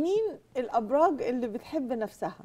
مين الابراج اللي بتحب نفسها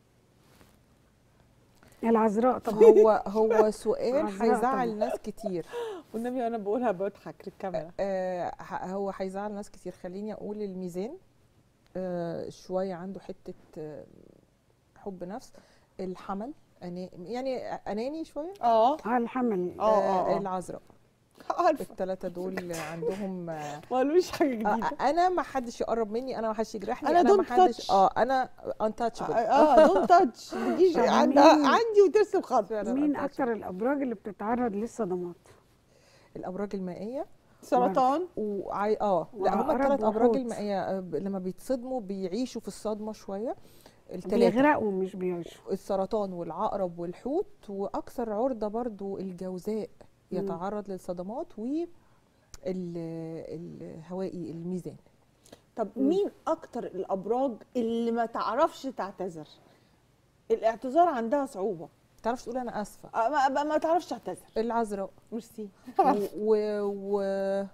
العذراء طبعا هو هو سؤال عذراء هيزعل طبعا. ناس كتير والنبي انا بقولها بضحك للكاميرا آه ه- هو هيزعل ناس كتير خليني اقول الميزان آه شويه عنده حته آه حب نفس الحمل أنا يعني اناني شويه اه اه الحمل آه، آه، آه. العذراء عارفه الثلاثه دول عندهم آه ما قالوش حاجه آه، جديده انا ما حدش يقرب مني انا ما حدش يجرحني أنا انا ما don't حدش touch. اه انا untouchable اه دونت تاتش ما تجيش طب عند- مين- عندي وترسم خط فعلاً مين untouchable. اكتر الابراج اللي بتتعرض للصدمات الابراج المائيه سرطان وعي... اه لا هم وعقرب الثلاث ابراج وحوت. المائيه آه، ب- لما بيتصدموا بيعيشوا في الصدمه شويه الثلاثه بيغرقوا مش بيعيشوا السرطان والعقرب والحوت واكثر عرضه برضو الجوزاء مم. يتعرض للصدمات و ال- الهوائي الميزان طب مين اكتر الابراج اللي ما تعرفش تعتذر الاعتذار عندها صعوبه تعرفش تقول انا اسفه آه، ما, ما, ما تعرفش تعتذر العذراء ميرسي و... و... و...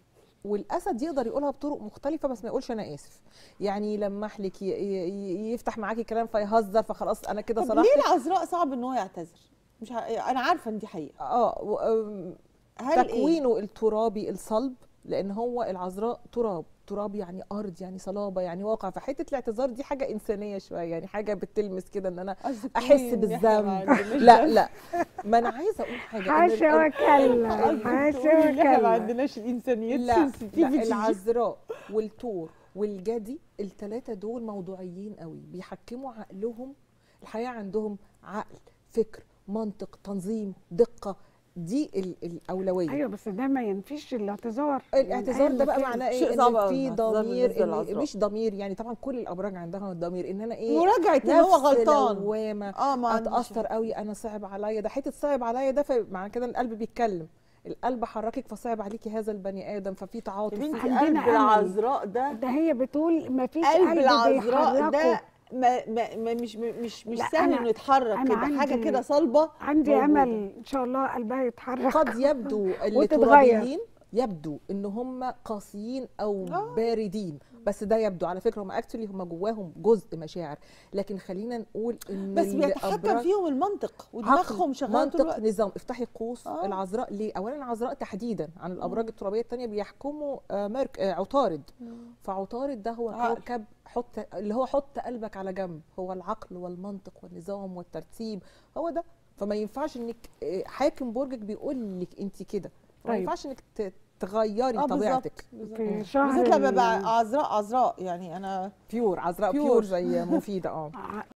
والاسد يقدر يقولها بطرق مختلفه بس ما يقولش انا اسف يعني يلمح لك ي... ي... يفتح معاكي كلام فيهزر فخلاص انا كده طب صلاح ليه العذراء صعب ان هو يعتذر مش ع... انا عارفه ان دي حقيقه اه و... أم، هل إيه؟ تكوينه الترابي الصلب لان هو العذراء تراب تراب يعني ارض يعني صلابه يعني واقع فحته الاعتذار دي حاجه انسانيه شويه يعني حاجه بتلمس كده ان انا قصدك احس إيه؟ إن إحنا ما بالذنب عندناش لا ده؟ لا ما انا عايزه اقول حاجه إن ال- حاشا وكلا قصدك حاشا تقولي إن احنا ما وكلا عندناش الانسانيات لا, sensitivity لا دي. العذراء والتور والجدي الثلاثه دول موضوعيين قوي بيحكموا عقلهم الحياه عندهم عقل فكر منطق تنظيم دقه دي ال- الاولويه ايوه بس ده ما ينفيش الاعتذار الاعتذار من ده أي بقى مكان. معناه شيء ايه صعب ان أوي في الاعتذار ضمير بالنسبة إن للعذراء. مش ضمير يعني طبعا كل الابراج عندها ضمير ان انا ايه مراجعه ان هو نفس غلطان لوامه اه ما عنديش- اتاثر قوي انا صعب عليا ده حته صعب عليا ده فمعنى كده ان القلب بيتكلم القلب حركك فصعب عليكي هذا البني ادم ففي يا تعاطف بنتي عندنا قلب أمل. العذراء ده ده هي بتقول ما فيش قلب قلب العذراء ده بيحركه ما ما ما مش مش مش لا، سهل أنا- انه يتحرك أنا كده حاجه عندي- كده صلبه عندي موجودة. امل ان شاء الله قلبها يتحرك قد يبدو اللي وتتغير. ترابيين يبدو ان هم قاسيين او آه. باردين بس ده يبدو على فكره هم اكشلي هم جواهم جزء مشاعر لكن خلينا نقول ان بس بيتحكم الأبراج- فيهم المنطق عقل، ودماغهم شغاله طول منطق الوقت نظام افتحي قوس آه. آه. العذراء ليه اولا العذراء تحديدا عن الابراج الترابيه الثانيه بيحكموا آه مرك آه عطارد فعطارد ده هو عقل. كوكب حط اللي هو حط قلبك على جنب هو العقل والمنطق والنظام والترتيب هو ده فما ينفعش انك آه، حاكم برجك بيقول لك انت كده ما طيب. ينفعش انك ت- تغيري اه طبيعتك بالظبط في بالظبط. شهر بالذات لما ال- بقى عذراء عذراء يعني انا بيور عذراء Pure. بيور زي مفيده اه ع-